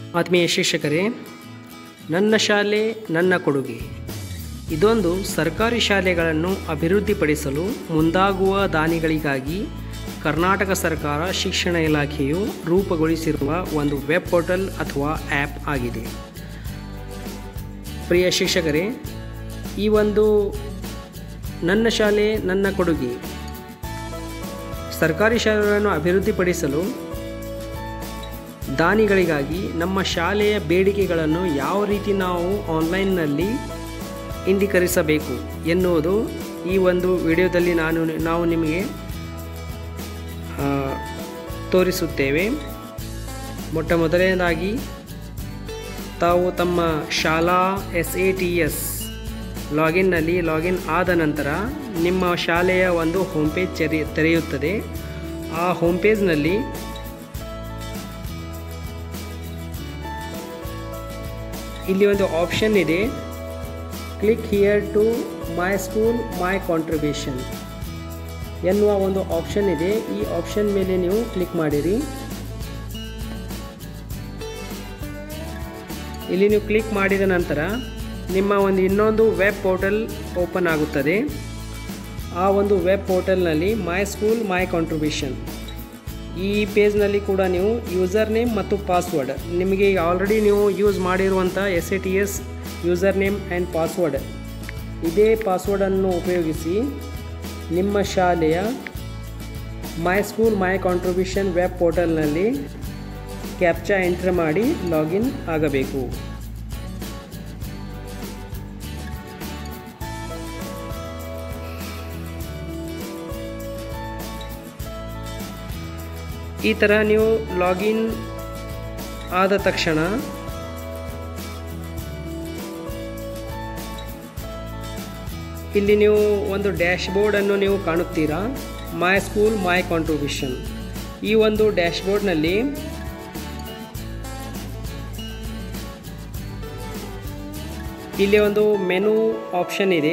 ಆತ್ಮೀಯ ಶಿಕ್ಷಕರೇ ನನ್ನ ಶಾಲೆ ನನ್ನ ಕೊಡುಗೆ ಇದೊಂದು ಸರ್ಕಾರಿ ಶಾಲೆಗಳನ್ನು ಅಭಿವೃದ್ಧಿಪಡಿಸಲು ಮುಂದಾಗುವ ದಾನಿಗಳಿಗಾಗಿ ಕರ್ನಾಟಕ ಸರ್ಕಾರ ಶಿಕ್ಷಣ ಇಲಾಖೆಯು ರೂಪುಗೊಳಿಸಿರುವ ಒಂದು ವೆಬ್ ಪೋರ್ಟಲ್ ಅಥವಾ ಆ್ಯಪ್ ಆಗಿದೆ ಪ್ರಿಯ ಶಿಕ್ಷಕರೇ ಈ ಒಂದು ನನ್ನ ಶಾಲೆ ನನ್ನ ಕೊಡುಗೆ ಸರ್ಕಾರಿ ಶಾಲೆಗಳನ್ನು ಅಭಿವೃದ್ಧಿಪಡಿಸಲು ದಾನಿಗಳಿಗಾಗಿ ನಮ್ಮ ಶಾಲೆಯ ಬೇಡಿಕೆಗಳನ್ನು ಯಾವ ರೀತಿ ನಾವು ಆನ್ಲೈನ್ನಲ್ಲಿ ಇಂಡೀಕರಿಸಬೇಕು ಎನ್ನುವುದು ಈ ಒಂದು ವಿಡಿಯೋದಲ್ಲಿ ನಾನು ನಾವು ನಿಮಗೆ ಆ, ತೋರಿಸುತ್ತೇವೆ ಮೊಟ್ಟ ಮೊದಲನೇದಾಗಿ ತಾವು ತಮ್ಮ ಶಾಲಾ ಎಸ್ ಎ ಟಿ ಎಸ್ ಲಾಗಿನ್ನಲ್ಲಿ ಲಾಗಿನ್ ಆದ ನಂತರ ನಿಮ್ಮ ಶಾಲೆಯ ಒಂದು ಹೋಮ್ ಪೇಜ್ ತೆರೆ ತೆರೆಯುತ್ತದೆ ಆ ಹೋಮ್ ಪೇಜ್ನಲ್ಲಿ ಇಲ್ಲಿ ಒಂದು ಆಪ್ಷನ್ ಇದೆ click here to my school my contribution ಎನ್ನುವ ಒಂದು ಆಪ್ಷನ್ ಇದೆ ಈ ಆಪ್ಷನ್ ಮೇಲೆ ನೀವು ಕ್ಲಿಕ್ ಮಾಡಿರಿ ಇಲ್ಲಿ ನೀವು ಕ್ಲಿಕ್ ಮಾಡಿದ ನಂತರ ನಿಮ್ಮ ಒಂದು ಇನ್ನೊಂದು ವೆಬ್ ಪೋರ್ಟಲ್ ಓಪನ್ ಆಗುತ್ತದೆ ಆ ಒಂದು ವೆಬ್ ಪೋರ್ಟಲ್ನಲ್ಲಿ ಮೈ ಸ್ಕೂಲ್ ಮೈ ಕಾಂಟ್ರಿಬ್ಯೂಷನ್ ಈ ಪೇಜ್ನಲ್ಲಿ ಕೂಡ ನೀವು ಯೂಸರ್ ನೇಮ್ ಮತ್ತು ಪಾಸ್ವರ್ಡ್ ನಿಮಗೆ ಈಗ ಆಲ್ರೆಡಿ ನೀವು ಯೂಸ್ ಮಾಡಿರುವಂಥ S A T S user name and password ಇದೇ ಪಾಸ್ವರ್ಡನ್ನು ಉಪಯೋಗಿಸಿ ನಿಮ್ಮ ಶಾಲೆಯ my school my contribution web ಪೋರ್ಟಲ್ನಲ್ಲಿ ಕ್ಯಾಪ್ಚಾ ಎಂಟ್ರ್ ಮಾಡಿ ಲಾಗಿನ್ ಆಗಬೇಕು ಈ ಥರ ನೀವು ಲಾಗಿನ್ ಆದ ತಕ್ಷಣ ಇಲ್ಲಿ ನೀವು ಒಂದು ಡ್ಯಾಶ್ ಬೋರ್ಡನ್ನು ನೀವು ಕಾಣುತ್ತೀರಾ ಮೈ ಸ್ಕೂಲ್ ಮೈ ಕಾಂಟ್ರಿಬ್ಯೂಷನ್ ಈ ಒಂದು ಡ್ಯಾಶ್ ಬೋರ್ಡ್ನಲ್ಲಿ ಇಲ್ಲಿ ಒಂದು ಮೆನು ಆಪ್ಷನ್ ಇದೆ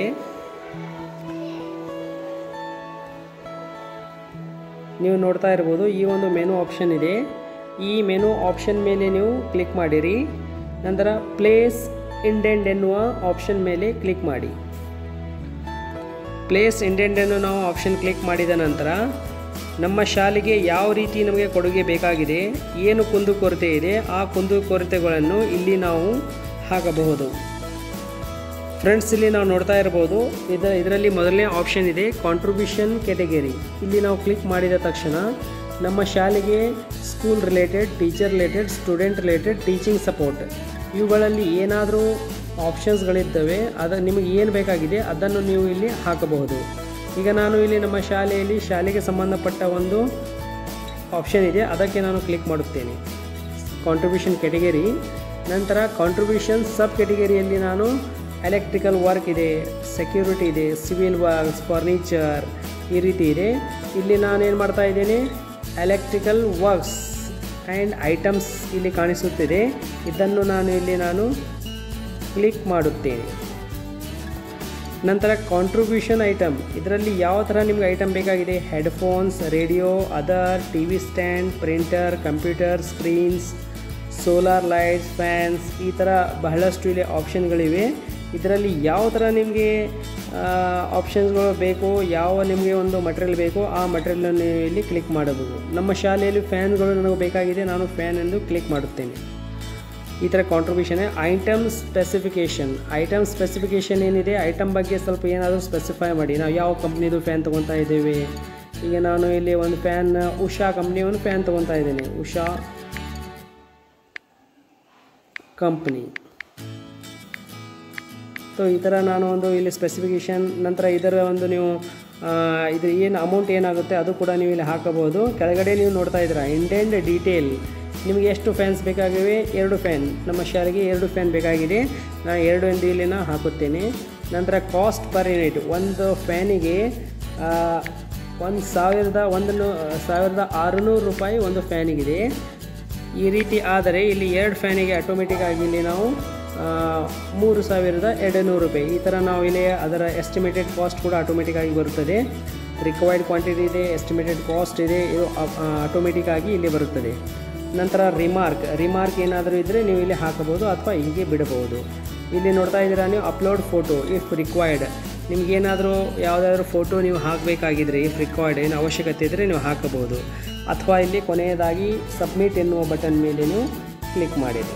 ನೀವು ನೋಡ್ತಾ ಇರ್ಬೋದು ಈ ಒಂದು ಮೆನು ಆಪ್ಷನ್ ಇದೆ ಈ ಮೆನು ಆಪ್ಷನ್ ಮೇಲೆ ನೀವು ಕ್ಲಿಕ್ ಮಾಡಿರಿ ನಂತರ ಪ್ಲೇಸ್ ಇಂಡೆಂಡ್ ಎನ್ನುವ ಆಪ್ಷನ್ ಮೇಲೆ ಕ್ಲಿಕ್ ಮಾಡಿ ಪ್ಲೇಸ್ ಇಂಡೆಂಡ್ ಅನ್ನು ನಾವು ಆಪ್ಷನ್ ಕ್ಲಿಕ್ ಮಾಡಿದ ನಂತರ ನಮ್ಮ ಶಾಲೆಗೆ ಯಾವ ರೀತಿ ನಮಗೆ ಕೊಡುಗೆ ಬೇಕಾಗಿದೆ ಏನು ಕುಂದುಕೊರತೆ ಇದೆ ಆ ಕುಂದುಕೊರತೆಗಳನ್ನು ಇಲ್ಲಿ ನಾವು ಹಾಕಬಹುದು ಫ್ರೆಂಡ್ಸ್ ಇಲ್ಲಿ ನಾವು ನೋಡ್ತಾ ಇರ್ಬೋದು ಇದ ಇದರಲ್ಲಿ ಮೊದಲನೇ ಆಪ್ಷನ್ ಇದೆ ಕಾಂಟ್ರಿಬ್ಯೂಷನ್ ಕೆಟಗರಿ ಇಲ್ಲಿ ನಾವು ಕ್ಲಿಕ್ ಮಾಡಿದ ತಕ್ಷಣ ನಮ್ಮ ಶಾಲೆಗೆ school related teacher related student related teaching support ಇವುಗಳಲ್ಲಿ ಏನಾದರೂ ಆಪ್ಷನ್ಸ್ಗಳಿದ್ದಾವೆ ಅದ ನಿಮಗೆ ಏನು ಬೇಕಾಗಿದೆ ಅದನ್ನು ನೀವು ಇಲ್ಲಿ ಹಾಕಬಹುದು ಈಗ ನಾನು ಇಲ್ಲಿ ನಮ್ಮ ಶಾಲೆಯಲ್ಲಿ ಶಾಲೆಗೆ ಸಂಬಂಧಪಟ್ಟ ಒಂದು ಆಪ್ಷನ್ ಇದೆ ಅದಕ್ಕೆ ನಾನು ಕ್ಲಿಕ್ ಮಾಡುತ್ತೇನೆ ಕಾಂಟ್ರಿಬ್ಯೂಷನ್ ಕೆಟಗರಿ ನಂತರ ಕಾಂಟ್ರಿಬ್ಯೂಷನ್ ಸಬ್ ಕೆಟಗರಿಯಲ್ಲಿ ನಾನು ಎಲೆಕ್ಟ್ರಿಕಲ್ ವರ್ಕ್ ಇದೆ ಸೆಕ್ಯೂರಿಟಿ ಇದೆ ಸಿವಿಲ್ ವರ್ಕ್ಸ್ ಫರ್ನಿಚರ್ ಈ ರೀತಿ ಇದೆ ಇಲ್ಲಿ ನಾನೇನು ಮಾಡ್ತಾ ಇದ್ದೇನೆ ಎಲೆಕ್ಟ್ರಿಕಲ್ ವರ್ಕ್ಸ್ ಆ್ಯಂಡ್ ಐಟಮ್ಸ್ ಇಲ್ಲಿ ಕಾಣಿಸುತ್ತಿದೆ ಇದನ್ನು ನಾನು ಇಲ್ಲಿ ನಾನು ಕ್ಲಿಕ್ ಮಾಡುತ್ತೇನೆ ನಂತರ ಕಾಂಟ್ರಿಬ್ಯೂಷನ್ ಐಟಮ್ ಇದರಲ್ಲಿ ಯಾವ ಥರ ನಿಮ್ಗೆ ಐಟಮ್ ಬೇಕಾಗಿದೆ headphones radio other T V stand printer computer screens solar lights fans ಈ ಥರ ಬಹಳಷ್ಟು ಇಲ್ಲಿ ಆಪ್ಷನ್ಗಳಿವೆ ಇದರಲ್ಲಿ ಯಾವ ಥರ ನಿಮಗೆ ಆಪ್ಷನ್ಸ್ಗಳು ಬೇಕು ಯಾವ ನಿಮಗೆ ಒಂದು ಮಟೀರಿಯಲ್ ಬೇಕೋ ಆ ಮಟೀರಿಯಲನ್ನು ನೀವು ಇಲ್ಲಿ ಕ್ಲಿಕ್ ಮಾಡಬಹುದು ನಮ್ಮ ಶಾಲೆಯಲ್ಲಿ ಫ್ಯಾನ್ಗಳು ನನಗೆ ಬೇಕಾಗಿದೆ ನಾನು ಫ್ಯಾನ್ ಎಂದು ಕ್ಲಿಕ್ ಮಾಡುತ್ತೇನೆ ಈ ಥರ contribution item specification item specification ಏನಿದೆ ಐಟಮ್ ಬಗ್ಗೆ ಸ್ವಲ್ಪ ಏನಾದರೂ ಸ್ಪೆಸಿಫೈ ಮಾಡಿ ನಾವು ಯಾವ ಕಂಪ್ನಿದು ಫ್ಯಾನ್ ತೊಗೊತಾ ಇದ್ದೇವೆ ಈಗ ನಾನು ಇಲ್ಲಿ ಒಂದು ಫ್ಯಾನ್ ಉಷಾ ಕಂಪ್ನಿ ಒಂದು ಫ್ಯಾನ್ ತೊಗೊತಾ ಇದ್ದೇನೆ ಉಷಾ ಕಂಪ್ನಿ ಸೊ ಈ ಥರ ನಾನು ಒಂದು ಇಲ್ಲಿ ಸ್ಪೆಸಿಫಿಕೇಷನ್ ನಂತರ ಇದರ ಒಂದು ನೀವು ಆ, ಇದ್ರ ಏನು ಅಮೌಂಟ್ ಏನಾಗುತ್ತೆ ಅದು ಕೂಡ ನೀವು ಇಲ್ಲಿ ಹಾಕಬಹುದು ಕೆಳಗಡೆ ನೀವು ನೋಡ್ತಾ ಇದ್ದೀರಾ ಇಂಡೆಂಡ್ ಡೀಟೇಲ್ ನಿಮಗೆ ಎಷ್ಟು ಫ್ಯಾನ್ಸ್ ಬೇಕಾಗಿವೆ ಎರಡು ಫ್ಯಾನ್ ನಮ್ಮ ಶಾಲೆಗೆ ಎರಡು ಫ್ಯಾನ್ ಬೇಕಾಗಿದೆ ನಾನು ಎರಡು ಎಂದು ಇಲ್ಲಿ ನಾನು ಹಾಕುತ್ತೇನೆ ನಂತರ ಕಾಸ್ಟ್ ಪರ್ ಯೂನಿಟ್ ಒಂದು ಫ್ಯಾನಿಗೆ ಒಂದು ಸಾವಿರದ ಒಂದು ಸಾವಿರದ ಆರುನೂರು ರೂಪಾಯಿ ಒಂದು ಫ್ಯಾನಿಗಿದೆ ಈ ರೀತಿ ಆದರೆ ಇಲ್ಲಿ ಎರಡು ಫ್ಯಾನಿಗೆ ಆಟೋಮೆಟಿಕ್ ಆಗಿ ಇಲ್ಲಿ ನಾವು ಆ, ಮೂರು ಸಾವಿರದ ಎರಡು ನೂರು ರೂಪಾಯಿ ಈ ಥರ ನಾವು ಇಲ್ಲಿ ಅದರ ಎಸ್ಟಿಮೇಟೆಡ್ ಕಾಸ್ಟ್ ಕೂಡ ಆಟೋಮೆಟಿಕ್ ಆಗಿ ಬರುತ್ತದೆ ರಿಕ್ವೈರ್ಡ್ ಕ್ವಾಂಟಿಟಿ ಇದೆ ಎಸ್ಟಿಮೇಟೆಡ್ ಕಾಸ್ಟ್ ಇದೆ ಇದು ಆಟೋಮೆಟಿಕ್ ಆಗಿ ಇಲ್ಲಿ ಬರುತ್ತದೆ ನಂತರ ರಿಮಾರ್ಕ್ ರಿಮಾರ್ಕ್ ಏನಾದರೂ ಇದ್ದರೆ ನೀವು ಇಲ್ಲಿ ಹಾಕಬಹುದು ಅಥವಾ ಹೀಗೆ ಬಿಡಬಹುದು ಇಲ್ಲಿ ನೋಡ್ತಾ ಇದ್ದೀರಾ ನೀವು ಅಪ್ಲೋಡ್ ಫೋಟೋ ಇಫ್ ರಿಕ್ವೈರ್ಡ್ ನಿಮಗೇನಾದರೂ ಯಾವುದಾದ್ರೂ ಫೋಟೋ ನೀವು ಹಾಕಬೇಕಾಗಿದ್ರೆ ಇಫ್ ರಿಕ್ವೈರ್ಡ್ ಏನು ಅವಶ್ಯಕತೆ ಇದ್ದರೆ ನೀವು ಹಾಕಬಹುದು ಅಥವಾ ಇಲ್ಲಿ ಕೊನೆಯದಾಗಿ ಸಬ್ಮಿಟ್ ಎನ್ನುವ ಬಟನ್ ಮೇಲೆ ನೀವು ಕ್ಲಿಕ್ ಮಾಡಿರಿ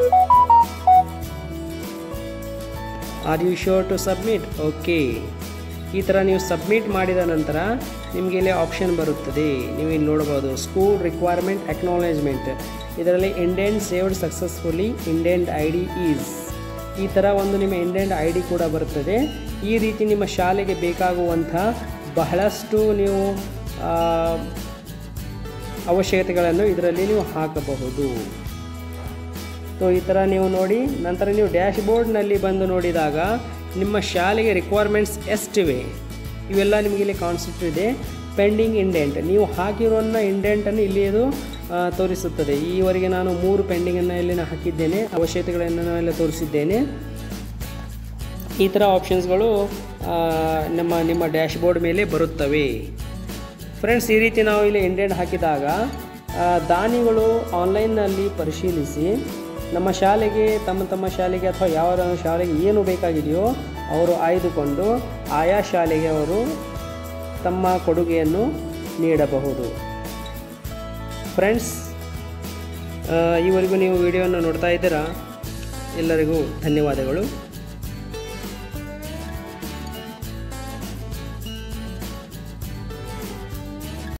are you sure to submit okay ಈ ಥರ ನೀವು ಸಬ್ಮಿಟ್ ಮಾಡಿದ ನಂತರ ನಿಮಗೆ ಇಲ್ಲಿ ಆಪ್ಷನ್ ಬರುತ್ತದೆ ನೀವು ಇಲ್ಲಿ ನೋಡ್ಬೋದು ಸ್ಕೂಲ್ ರಿಕ್ವೈರ್ಮೆಂಟ್ ಅಕ್ನಾಲೇಜ್ಮೆಂಟ್ ಇದರಲ್ಲಿ indent saved successfully indent I D is ಈ ಥರ ಒಂದು ನಿಮ್ಮ ಇಂಡೆಂಟ್ ಐ ಡಿ ಕೂಡ ಬರುತ್ತದೆ ಈ ರೀತಿ ನಿಮ್ಮ ಶಾಲೆಗೆ ಬೇಕಾಗುವಂಥ ಬಹಳಷ್ಟು ನೀವು ಆ, ಅವಶ್ಯಕತೆಗಳನ್ನು ಇದರಲ್ಲಿ ನೀವು ಹಾಕಬಹುದು ಸೊ ಈ ಥರ ನೀವು ನೋಡಿ ನಂತರ ನೀವು ಡ್ಯಾಶ್ ಬೋರ್ಡ್ನಲ್ಲಿ ಬಂದು ನೋಡಿದಾಗ ನಿಮ್ಮ ಶಾಲೆಗೆ ರಿಕ್ವೈರ್ಮೆಂಟ್ಸ್ ಎಷ್ಟಿವೆ ಇವೆಲ್ಲ ನಿಮಗೆ ಇಲ್ಲಿ ಕಾನ್ಸೆಪ್ಟ್ ಇದೆ ಪೆಂಡಿಂಗ್ ಇಂಡೆಂಟ್ ನೀವು ಹಾಕಿರೋನ್ನ ಇಂಡೆಂಟನ್ನು ಇಲ್ಲಿ ಅದು ಆ, ತೋರಿಸುತ್ತದೆ ಈವರೆಗೆ ನಾನು ಮೂರು ಪೆಂಡಿಂಗನ್ನು ಇಲ್ಲಿ ನಾನು ಹಾಕಿದ್ದೇನೆ ಅವಶ್ಯಕತೆಗಳನ್ನು ನಾನು ಎಲ್ಲ ತೋರಿಸಿದ್ದೇನೆ ಈ ಥರ ಆಪ್ಷನ್ಸ್ಗಳು ಆ, ನಮ್ಮ ನಿಮ್ಮ ಡ್ಯಾಶ್ ಬೋರ್ಡ್ ಮೇಲೆ ಬರುತ್ತವೆ ಫ್ರೆಂಡ್ಸ್ ಈ ರೀತಿ ನಾವು ಇಲ್ಲಿ ಇಂಡೆಂಟ್ ಹಾಕಿದಾಗ ಆ, ದಾನಿಗಳು ಆನ್ಲೈನ್ನಲ್ಲಿ ಪರಿಶೀಲಿಸಿ ನಮ್ಮ ಶಾಲೆಗೆ ತಮ್ಮ ತಮ್ಮ ಶಾಲೆಗೆ ಅಥವಾ ಯಾವ ಶಾಲೆಗೆ ಏನು ಬೇಕಾಗಿದೆಯೋ ಅವರು ಆಯ್ದುಕೊಂಡು ಆಯಾ ಶಾಲೆಗೆ ಅವರು ತಮ್ಮ ಕೊಡುಗೆಯನ್ನು ನೀಡಬಹುದು ಫ್ರೆಂಡ್ಸ್ ಈವರೆಗೂ ನೀವು ವಿಡಿಯೋವನ್ನು ನೋಡ್ತಾ ಇದ್ದೀರಾ ಎಲ್ಲರಿಗೂ ಧನ್ಯವಾದಗಳು